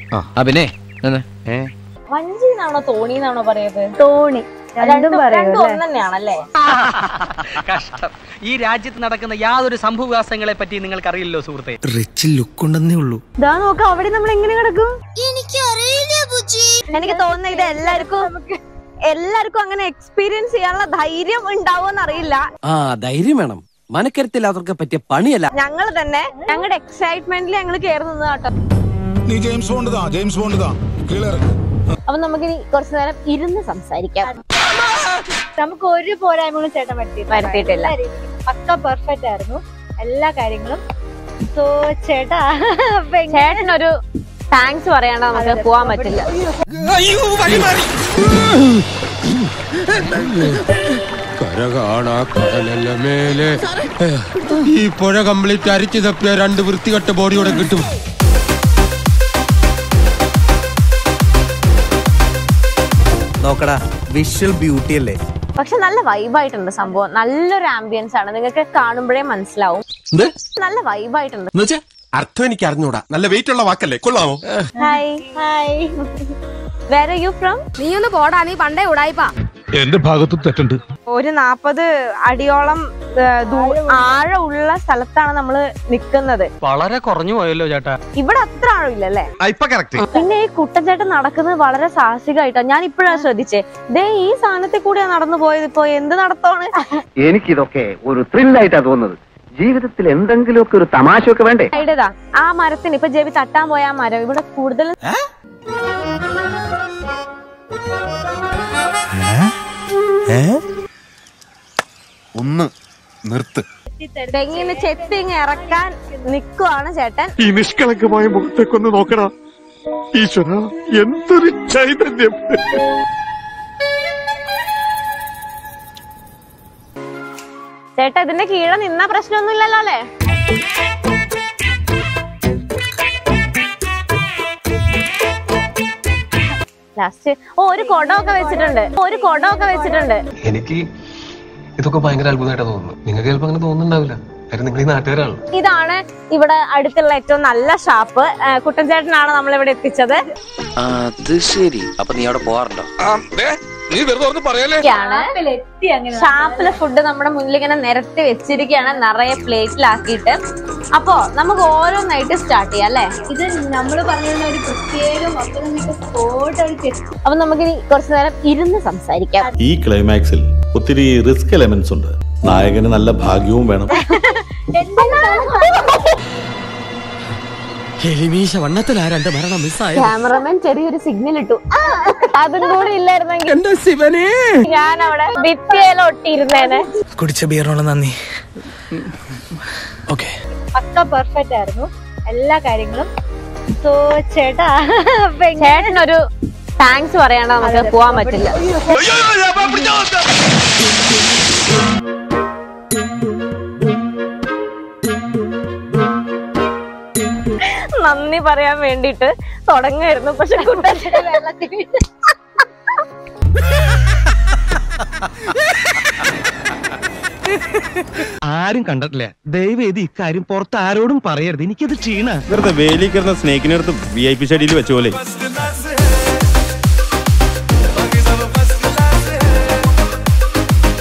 ആ പിന്നെ എന്ന്? ഏ വഞ്ചി എന്നാണോ തോണി എന്നാണോ പറയുന്നത് തോണി രണ്ടും പറയും രണ്ടും അല്ലേ ഒന്ന് തന്നെയാണല്ലേ കഷ്ടം ഈ രാജ്യത്ത് നടക്കുന്ന യാതൊരു സംഭവവികാസങ്ങളെ പറ്റി നിങ്ങൾക്ക് അറിയില്ലോ സുഹൃത്തെ റിച്ച് ലുക്ക് ഉണ്ടെന്നേ ഉള്ളൂ ഇതാ നോക്ക അവിടെ നമ്മൾ എങ്ങനെ കിടക്കും എനിക്ക് തോന്നുന്നത് ഇത് എല്ലാവർക്കും എല്ലാവർക്കും അങ്ങനെ എക്സ്പീരിയൻസ് ചെയ്യാനുള്ള ധൈര്യം ഉണ്ടാവുമെന്ന് അറിയില്ല ആ ധൈര്യം വേണം മനക്കരുത്തില്ലാത്തവർക്ക് പറ്റിയ പണിയല്ല ഞങ്ങൾ തന്നെ ഞങ്ങളുടെ എക്സൈറ്റ്മെന്റിൽ ഞങ്ങൾ കയറി നിന്നത് കേട്ടോ നീ ജെയിംസ് ബോണ്ട് താ ജെയിംസ് ബോണ്ട് താ കീഴിറങ്ങ് അപ്പൊ നമുക്കിനി കുറച്ചു നേരം ഇരുന്ന് സംസാരിക്കാം നമുക്ക് ഒരു പോരായ്മകളും ചേട്ടൻ വരുത്തി വരുത്തിയിട്ടില്ല. പക്ക പെർഫെക്റ്റ് ആയിരുന്നു എല്ലാ കാര്യങ്ങളും സോ ചേട്ടാ അപ്പൊ എങ്ങനെ- ചേട്ടനൊരു താങ്ക്സ് പറയാണ്ട് നമുക്ക് പോവാൻ പറ്റില്ല കര കാണാ കടലല്ല മേലെ ഈ പുഴ കംപ്ലീറ്റ് അരിച്ചു തപ്പിയ രണ്ട് വൃത്തികെട്ട ബോഡിയോടെ കിട്ടും നോക്കടാ വിഷ്വൽ ബ്യൂട്ടി അല്ലേ പക്ഷെ നല്ല വൈബായിട്ടുണ്ട് സംഭവം നല്ലൊരു ആംബിയൻസ് ആണ് നിങ്ങൾക്ക് കാണുമ്പോഴേ മനസ്സിലാവും നല്ല വൈബായിട്ടുണ്ട് അർത്ഥം എനിക്ക് അറിഞ്ഞൂടാ നല്ല വെയിറ്റ് ഉള്ള വാക്കല്ലേ കൊള്ളാമോ hi hi where you from നീ ഒന്ന് പോടാ നീ പണ്ടേ ഉടായിപ്പാ എന്റെ ഭാഗത്ത് തെറ്റുണ്ട് ഒരു നാപ്പത് അടിയോളം ഏ, ദൂ- ആഴമുള്ള സ്ഥലത്താണ് നമ്മൾ നിൽക്കുന്നത് വളരെ കുറഞ്ഞു പോയല്ലോ ചേട്ടാ ഇവിടെ അത്ര ആഴമില്ലല്ലേ ഇപ്പൊ കറക്റ്റ് പിന്നെ ഈ കുട്ടൻചേട്ടൻ നടക്കുന്നത് വളരെ സാഹസികമായിട്ടോ ഞാൻ ഇപ്പോഴാണ് ശ്രദ്ധിച്ചേ ദേ ഈ സാധനത്തിൽ കൂടിയാ നടന്നു പോയത് ഇപ്പൊ എന്ത് നടത്തോണ് എനിക്കിതൊക്കെ ഒരു ത്രില്ലായിട്ടാ തോന്നുന്നത് ജീവിതത്തിൽ എന്തെങ്കിലുമൊക്കെ ഒരു തമാശയൊക്കെ വേണ്ടേ ഇതാ ആ മരത്തിന് ഇപ്പൊ ജെബി തട്ടാൻ പോയ ആ മരം ഇവിടെ കൂടുതൽ ഒന്ന് നിർത്ത് തെങ്ങിന് ചെത്തിങ് ഇറക്കാൻ നിക്കുവാണ് ചേട്ടൻ ഈ നിഷ്കളങ്കമായ മുഖത്തേക്കൊന്ന് നോക്കടാ ഈശ്വര എന്തൊരു ചൈതന്യം ചേട്ടാ ഇതിന്റെ കീഴെ നിന്ന പ്രശ്നമൊന്നുമില്ലല്ലോ അല്ലേ ലാസ്റ്റ് ഓ ഒരു കുടമൊക്കെ വെച്ചിട്ടുണ്ട് ഒരു കുടമൊക്കെ വെച്ചിട്ടുണ്ട് എനിക്ക് ഇതൊക്കെ ഭയങ്കര അത്ഭുതമായിട്ടാ തോന്നുന്നു നിങ്ങൾക്ക് ചിലപ്പോ അങ്ങനെ തോന്നുന്നുണ്ടാവില്ല കാര്യം നിങ്ങൾ ഈ നാട്ടുകാരാണ് ഇതാണ് ഇവിടെ അടുത്തുള്ള ഏറ്റവും നല്ല ഷാപ്പ് കുട്ടൻചേട്ടനാണ് നമ്മൾ ഇവിടെ എത്തിച്ചത് അത് ശരി അപ്പൊ നീ അവിടെ പോവാറുണ്ടോ നീ വെറുതെ ഒന്ന് പറയല്ലേ ഇതൊക്കെയാണ് എത്തി അങ്ങനെ ഷാപ്പിലെ ഫുഡ് നമ്മുടെ മുന്നിൽ ഇങ്ങനെ നിരത്തി വെച്ചിരിക്കുകയാണ് നിറയെ പ്ലേറ്റിലാക്കിയിട്ട് അപ്പോ നമുക്ക് ഓരോന്നായിട്ട് സ്റ്റാർട്ട് ചെയ്യാം അല്ലേ ഇത് നമ്മൾ പറഞ്ഞിരുന്ന ഒരു പ്രത്യേകം അപ്പൊ നമുക്ക് സ്പോട്ട് ഒരു ചെക്ക് അപ്പൊ നമുക്കിനി കുറച്ചു നേരം ഇരുന്ന് സംസാരിക്കാം ഈ ക്ലൈമാക്സിൽ ഒത്തിരി റിസ്ക് എലമെന്റ്സ് ഉണ്ട് നായകന് നല്ല ഭാഗ്യവും വേണം എലിമീശ വണ്ണത്തിലാ രണ്ട് മരണം മിസ്സായ ക്യാമറമാൻ ചെറിയൊരു സിഗ്നൽ ഇട്ടു ആ, അതും കൂടി ഇല്ലായിരുന്നെങ്കിൽ എന്റെ ശിവനെ ഞാൻ അവിടെ ഭിത്തിയില ഒട്ടിയിരുന്നേനെ കുടിച്ച ബിയറിനുള്ള നന്ദി ഓക്കെ പക്ക പെർഫെക്റ്റ് ആയിരുന്നു എല്ലാ കാര്യങ്ങളും സോ ചേട്ടാ അപ്പൊ എങ്ങനെ- ചേട്ടനൊരു താങ്ക്സ് പറയാണ്ട് നമുക്ക് പോവാൻ പറ്റില്ല നന്ദി പറയാൻ വേണ്ടിട്ട് തുടങ്ങായിരുന്നു പക്ഷെ കുട്ടൻചേട്ടൻ വെള്ളത്തിൽ വീണ്. ആരും കണ്ടിട്ടില്ല ദയവേദി ഇക്കാര്യം പുറത്ത് ആരോടും പറയരുത് എനിക്കത് ക്ഷീണ വെറുതെ വേലി കിടന്ന സ്നേക്കിനടുത്ത് വി ഐ പി ഷെഡിയിൽ വെച്ച പോലെ